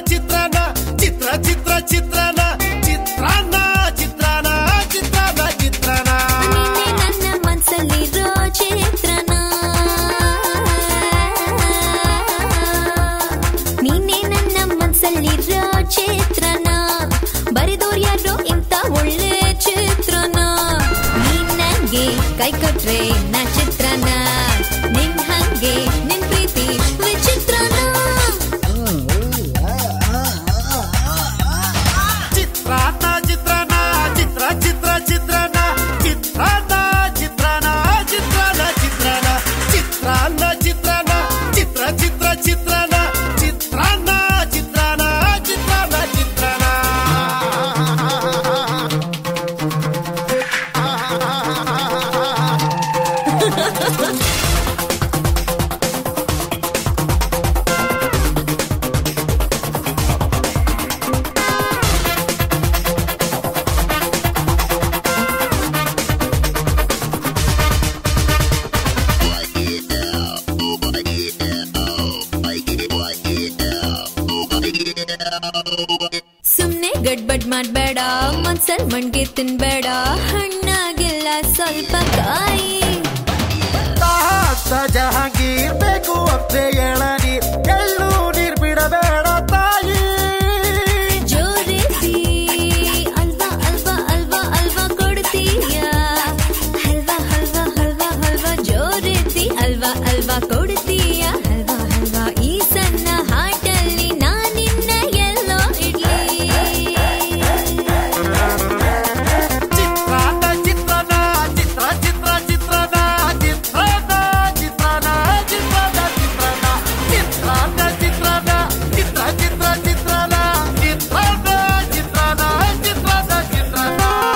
ಚಿತ್ರಾನ್ನ ಚಿತ್ರ ಚಿತ್ರ ಚಿತ್ರಾನ್ನ ಚಿತ್ರಾನ್ನ ಚಿತ್ರಾನ್ನ ಚಿತ್ರಾನ್ನ ಚಿತ್ರಾನ್ನ ನಿನ್ನೆ ನನ್ನ ಮನ್ಸಲ್ಲಿರೋ ಚಿತ್ರನ ನೀನೆ ನನ್ನ ಮನ್ಸಲ್ಲಿರೋ ಚಿತ್ರನ ಬರೆದೋರ್ ಯಾರೋ ಇಂತ ಒಳ್ಳೆ ಚಿತ್ರನ ನೀನ್ ನಂಗೆ ಕೈ ಕೊಟ್ರೆ ನಾ ಚಿತ್ರನ ನಿನ್ ಹಂಗೆ ನಿನ್ ಪ್ರೀತಿ ವಿಚಿತ್ರನ ಚಿತ್ರಾನ್ನ ಚಿತ್ರಾನ್ನ ಚಿತ್ರ ಚಿತ್ರ ಚಿತ್ರಾನ್ನ ಚಿತ್ರಾನ್ನ ಚಿತ್ರಾನ್ನ ಚಿತ್ರಾನ್ನ ಚಿತ್ರಾನ್ನ ಚಿತ್ರಾನ್ನ ಚಿತ್ರಾನ್ನ ಚಿತ್ರ ಚಿತ್ರ ಚಿತ್ರಾನ್ನ ಚಿತ್ರಾನ್ನ ಚಿತ್ರಾನ್ನ ಚಿತ್ರಾನ್ನ ಚಿತ್ರಾನ್ನ ಸುಮ್ನೆ ಗಡ್ಬಡ್ ಮಾಡ್ಬೇಡ ಮನ್ಸಲ್ ಮಣ್ಗೆ ತಿನ್ಬೇಡ ಹಣ್ಣಾಗಿಲ್ಲ ಸ್ವಲ್ಪ ಕಾಯಿ ತಾತ ಜಹಾಂಗೀರ್ ಬೇಕು ಅಪ್ಪೆ ಎಳನೀರ್ ಎಳ್ಳು ನೀರ್ ಬಿಡಬೇಡ ತಾಯಿ ಜೋರಿಸಿ ಅಲ್ವಾ ಅಲ್ವಾ ಅಲ್ವಾ ಅಲ್ವಾ ಕೊಡ್ತೀಯ ಹಲ್ವಾ ಹಲ್ವಾ ಹಲ್ವಾ ಹಲ್ವಾ ಜೋರಿಸಿ ಅಲ್ವಾ ಅಲ್ವಾ ಕೊಡ್ತೀಯ ಹಲ್ವಾ ಹಲ್ವಾ ಈ ಸಣ್ಣ ಹಾಟಲ್ಲಿ ನಾನಿನ್ನ ಎಲ್ಲೋ ಇಡ್ಲಿ ಚಿತ್ರಾನ್ನ ಚಿತ್ರಾನ್ನ ಚಿತ್ರ ಚಿತ್ರ ಚಿತ್ರಾನ್ನ ಚಿತ್ರಾನ್ನ ಚಿತ್ರಾನ್ನ ಚಿತ್ರಾನ್ನ ಚಿತ್ರಾನ್ನ ಚಿತ್ರಾನ್ನ ಚಿತ್ರಾನ್ನ ಚಿತ್ರ ಚಿತ್ರ ಚಿತ್ರಾನ್ನ ಚಿತ್ರಾನ್ನ ಚಿತ್ರಾನ್ನ ಚಿತ್ರಾನ್ನ ಚಿತ್ರಾನ್ನ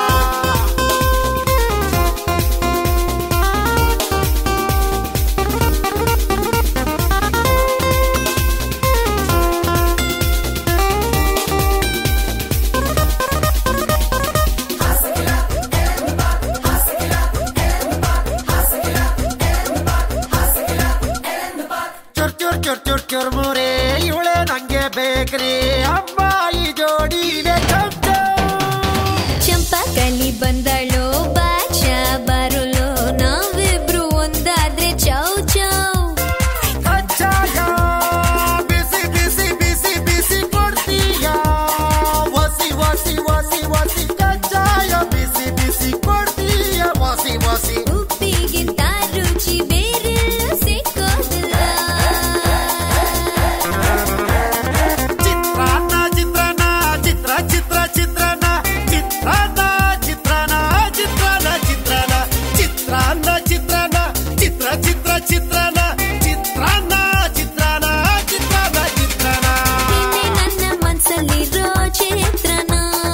ಚುರ್ ಚುರ್ ಚುರ್ ಚುರ್ ಚುರ್ ಮುರೆ ಇವಳೆ ನಂಗೆ ಬೇಕ್ರಿ ಅಮ್ಮ ಈ ಜೋಡಿನೇ ಚಂಚ ಚಂಪಕಲಿ ಬಂದಳು ಬಾಚ ಬರಲು ನಾವಿಬ್ರು ಒಂದಾದ್ರೆ ಚೌ ಚೌ ಕಚ್ಚಾಯ ಬಿಸಿ ಬಿಸಿ ಬಿಸಿ ಬಿಸಿ ಕೊಡ್ತೀಯ ವಸಿ ವಸಿ ವಸಿ ವಸಿ ಕಚ್ಚಾಯ ಬಿಸಿ ಬಿಸಿ ಕೊಡ್ತೀಯ ವಸಿ ವಸಿ ಉಪ್ಪಿಗಿಂತ ರುಚಿ ಬೇರೆಲ್ಲ ಸಿಕ್ಕೋದಿಲ್ಲ ಚಿತ್ರಾನ್ನ ಚಿತ್ರಾನ್ನ ಚಿತ್ರ ಚಿತ್ರ ಚಿತ್ರಾನ್ನ ಚಿತ್ರಾನ್ನ ಚಿತ್ರಾನ್ನ ಚಿತ್ರಾನ್ನ ಚಿತ್ರಾನ್ನ ಚಿತ್ರಾನ್ನ ಚಿತ್ರಾನ್ನ ಚಿತ್ರ ಚಿತ್ರ ಚಿತ್ರಾನ್ನ ಚಿತ್ರಾನ್ನ ಚಿತ್ರಾನ್ನ ಚಿತ್ರಾನ್ನ ಚಿತ್ರಾನ್ನ ನೀನೆ ನನ್ನ ಮನ್ಸಲ್ಲಿರೋ ಚಿತ್ರನ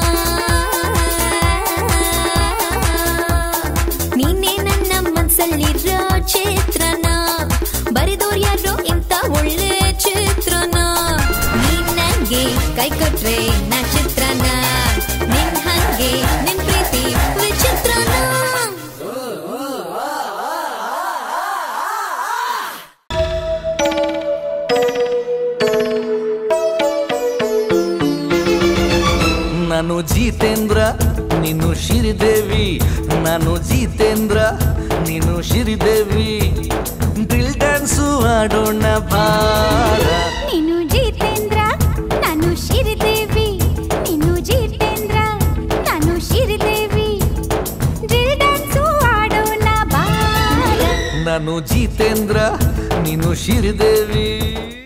ನೀನೆ ನನ್ನ ಮನ್ಸಲ್ಲಿರೋ ಚಿತ್ರನ ಬರೆದೋರ್ ಯಾರೋ ಇಂತ ಒಳ್ಳೆ ಚಿತ್ರನ ನೀನ್ ನಂಗೆ ಕೈ ಕೊಟ್ರೆ ನಾ ಚಿತ್ರನ ನಿನ್ ಹಂಗೆ ನಿನ್ ಪ್ರೀತಿ ವಿಚಿತ್ರನ ನಾನು ಜಿತೇಂದ್ರ ನೀನು ಶ್ರೀದೇವಿ ನಾನು ಜಿತೇಂದ್ರ ನೀನು ಶ್ರೀದೇವಿ ಡ್ರಿಲ್ ಡ್ಯಾನ್ಸು ಆಡೋಣ ಬಾರ ನೀನು ಜಿತೇಂದ್ರ ನಾನು ಶ್ರೀದೇವಿ ನೀನು ಜಿತೇಂದ್ರ ನಾನು ಶ್ರೀದೇವಿ ಡ್ರಿಲ್ ಡ್ಯಾನ್ಸು ಆಡೋಣ ಬಾರ ನಾನು ಜಿತೇಂದ್ರ ನೀನು ಶ್ರೀದೇವಿ